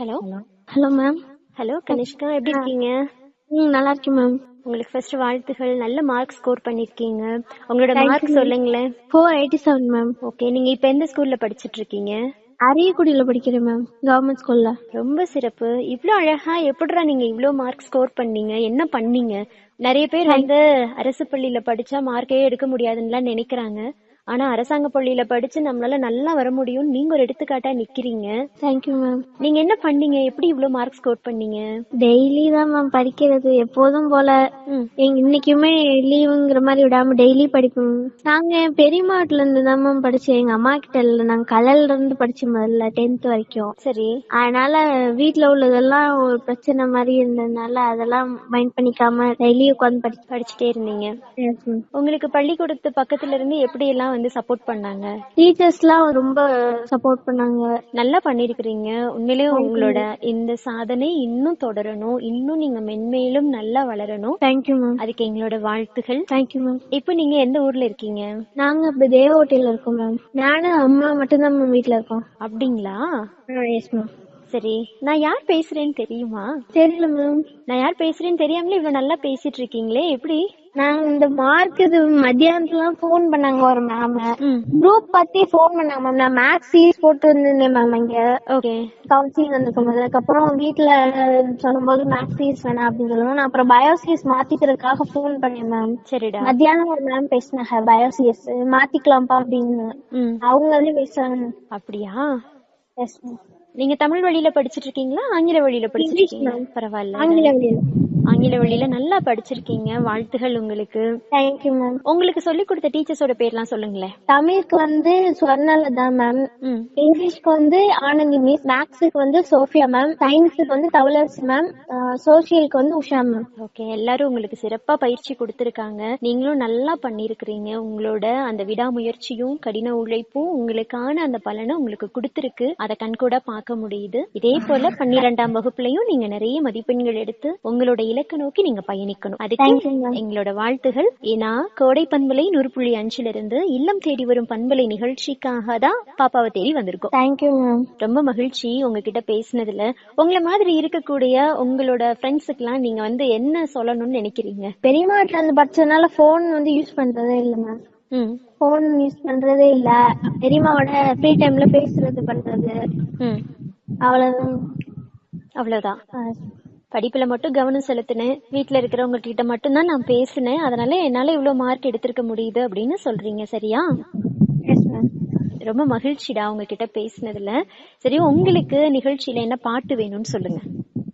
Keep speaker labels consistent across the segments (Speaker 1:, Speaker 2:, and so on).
Speaker 1: Hello
Speaker 2: hello ma'am
Speaker 1: hello Kanishka எப்படி இருக்கீங்க
Speaker 2: ம் நல்லா இருக்கேன் மேம்
Speaker 1: உங்களுக்கு ஃபர்ஸ்ட் வாழ்த்துகள் நல்ல மார்க் ஸ்கோர் பண்ணிருக்கீங்க உங்களோட மார்க் சொல்லுங்களேன்
Speaker 2: four eighty seven ma'am
Speaker 1: okay நீங்க இப்ப எந்த ஸ்கூல்ல படிச்சிட்டு இருக்கீங்க
Speaker 2: அரியக்குடியில படிக்கிறேன் மேம் கவர்மெண்ட் ஸ்கூல்ல
Speaker 1: ரொம்ப சிறப்பு இவ்ளோ அழகா எப்படிடா நீங்க இவ்ளோ மார்க் ஸ்கோர் பண்ணீங்க என்ன பண்ணீங்க நிறைய பேர் வந்து அரசு பள்ளியில படிச்சா மார்க்கே எடுக்க முடியாதுன்னுலாம் நினைக்கிறாங்க ஆனா அரசாங்க பள்ளியில படிச்சு நம்மளால நல்லா வர முடியும் நீங்க ஒரு எடுத்துக்காட்டா நிக்கிறீங்க
Speaker 2: தேங்க்யூ மேம்
Speaker 1: நீங்க என்ன பண்ணீங்க எப்படி இவ்ளோ மார்க் ஸ்கோர் பண்ணீங்க
Speaker 2: டெய்லி தான் மேம் படிக்கிறது எப்போதும் போல
Speaker 1: ம்.
Speaker 2: எங்க இன்னைக்குமே லீவுங்கிற மாதிரி விடாம டெய்லி படிப்போம் நாங்க பெரியம்மா வீட்டுல இருந்து தான் மேம் படிச்சோம் எங்க அம்மா கிட்ட இல்ல நாங்க கலல்ல இருந்து படிச்சோம் முதல்ல டென்த் வரைக்கும்
Speaker 1: சரி
Speaker 2: அதனால வீட்ல உள்ளதெல்லாம் ஒரு பிரச்சனை மாதிரி இருந்ததுனால அதெல்லாம் மைண்ட் பண்ணிக்காம டெய்லி உட்காந்து படிச்சோம்
Speaker 1: படிச்சுட்டே இருந்தீங்க
Speaker 2: Yes, ma'am.
Speaker 1: உங்களுக்கு பள்ளிக்கூடத்து பக்கத்துல இருந்து எப்படி எல்லாம் வந்து சப்போர்ட் பண்ணாங்க
Speaker 2: டீச்சர்ஸ்லாம் ரொம்ப சப்போர்ட் பண்ணாங்க
Speaker 1: நல்லா பண்ணிருக்கிறீங்க உண்மையிலேயே உங்களோட இந்த சாதனை இன்னும் தொடரணும் இன்னும் நீங்க மென்மேலும் நல்லா வளரணும்
Speaker 2: தேங்க்யூ மேம்
Speaker 1: அதுக்கு எங்களோட வாழ்த்துகள்
Speaker 2: தேங்க்யூ மேம்
Speaker 1: இப்போ நீங்க எந்த ஊர்ல இருக்கீங்க
Speaker 2: நாங்க இப்ப தேவ ஹோட்டல்ல இருக்கோம் மேம் நானும் அம்மா மட்டும்தான் மேம் வீட்ல இருக்கோம்
Speaker 1: அப்படிங்களா
Speaker 2: எஸ் மேம்
Speaker 1: சரி நான் யார் பேசுறேன்னு தெரியுமா
Speaker 2: தெரியல மேம்
Speaker 1: நான் யார் பேசுறேன்னு தெரியாமலே இவ்வளவு நல்லா பேசிட்டு இருக்கீங்களே எப்படி
Speaker 2: நாங்க இந்த மார்க் இது மத்தியானத்துலாம் ஃபோன் பண்ணாங்க ஒரு மேம்
Speaker 1: ம்
Speaker 2: குரூப் பத்தி ஃபோன் பண்ணாங்க மேம் நான் மேக்ஸ் சீஸ் போட்டு வந்திருந்தேன் மேம் இங்க
Speaker 1: ஓகே
Speaker 2: கவுன்சிலிங் வந்திருக்கும் போது அதுக்கப்புறம் வீட்ல சொல்லும்போது மேக்ஸ் சீஸ் வேணாம் அப்படின்னு சொல்லுவோம் நான் அப்புறம் பயோசிஎஸ் மாத்திக்கிறதுக்காக ஃபோன் பண்ணேன் மேம்
Speaker 1: சரிடா
Speaker 2: மத்தியானம் ஒரு மேம் பேசினாங்க பயோசிஎஸ் மாத்திக்கலாம்ப்பா அப்படின்னு
Speaker 1: ம்
Speaker 2: அவங்களே பேசுறாங்க
Speaker 1: அப்படியா
Speaker 2: எஸ் மேம்
Speaker 1: நீங்க தமிழ் வழியில படிச்சிட்டு இருக்கீங்களா ஆங்கில வழியில படிச்சிட்டு இருக்கீங்களா
Speaker 2: ma'am.
Speaker 1: பரவாயில்ல
Speaker 2: ஆங்கில வழியில்
Speaker 1: ஆங்கில வழியில நல்லா படிச்சிருக்கீங்க வாழ்த்துகள் உங்களுக்கு
Speaker 2: தேங்க்யூ மேம்
Speaker 1: உங்களுக்கு சொல்லி கொடுத்த டீச்சர்ஸோட பேர்லாம் சொல்லுங்களேன்
Speaker 2: தமிழுக்கு வந்து ஸ்வர்ணலதா மேம்
Speaker 1: ம்
Speaker 2: இங்கிலீஷ்க்கு வந்து ஆனந்தி மிஸ் மேக்ஸுக்கு வந்து சோஃபியா மேம் சயின்ஸுக்கு வந்து தவளரசு மேம் சோசியலுக்கு வந்து உஷா மேம்
Speaker 1: ஓகே எல்லாரும் உங்களுக்கு சிறப்பா பயிற்சி கொடுத்திருக்காங்க நீங்களும் நல்லா பண்ணிருக்கிறீங்க உங்களோட அந்த விடாமுயற்சியும் கடின உழைப்பும் உங்களுக்கான அந்த பலனை உங்களுக்கு கொடுத்திருக்கு அதை கண்கூட பார்க்க முடியுது இதே போல பன்னிரெண்டாம் வகுப்புலயும் நீங்க நிறைய மதிப்பெண்கள் எடுத்து உங்களோட இலக்க நோக்கி நீங்க பயணிக்கணும் அதுக்கு
Speaker 2: Thank you, ma'am.
Speaker 1: எங்களோட வாழ்த்துகள் ஏன்னா கோடை பண்பலை நூறு புள்ளி அஞ்சுல இருந்து இல்லம் தேடி வரும் பண்பலை நிகழ்ச்சிக்காக தான் பாப்பாவை தேடி வந்திருக்கோம்
Speaker 2: தேங்க்யூ மேம்
Speaker 1: ரொம்ப மகிழ்ச்சி உங்ககிட்ட பேசினதுல உங்களை மாதிரி இருக்கக்கூடிய உங்களோட ஃப்ரெண்ட்ஸுக்கெல்லாம் நீங்க வந்து என்ன சொல்லணும்னு நினைக்கிறீங்க
Speaker 2: பெரியம்மா வீட்டுல இருந்து படிச்சதுனால போன் வந்து யூஸ் பண்றதே இல்ல மேம்
Speaker 1: ம்
Speaker 2: போன் யூஸ் பண்றதே இல்ல பெரியம்மாவோட ஃப்ரீ டைம்ல பேசுறது பண்றது
Speaker 1: ம்
Speaker 2: அவ்வளவுதான்
Speaker 1: அவ்வளவுதான்
Speaker 2: ஆ,
Speaker 1: படிப்புல மட்டும் கவனம் செலுத்தினேன் வீட்ல இருக்கிறவங்க கிட்ட மட்டும்தான் நான் பேசினேன் அதனால என்னால இவ்வளவு மார்க் எடுத்திருக்க முடியுது அப்படின்னு சொல்றீங்க சரியா
Speaker 2: yes ma'am.
Speaker 1: ரொம்ப மகிழ்ச்சிடா உங்ககிட்ட பேசினதுல சரி உங்களுக்கு நிகழ்ச்சியில என்ன பாட்டு வேணும்னு சொல்லுங்க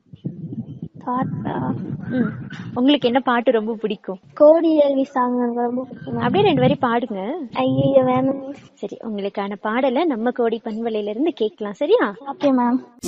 Speaker 2: Thought, ஆ,
Speaker 1: ம் உங்களுக்கு என்ன பாட்டு ரொம்ப பிடிக்கும்
Speaker 2: கோடி அல்வி சாங் எனக்கு ரொம்ப பிடிக்கும் ma'am.
Speaker 1: அப்படியே ரெண்டு வரி பாடுங்க
Speaker 2: ஐயோ வேணும்
Speaker 1: சரி உங்களுக்கான பாடலை நம்ம கோடி பண்பலையில இருந்து கேட்கலாம் சரியா
Speaker 2: ஓகே மேம்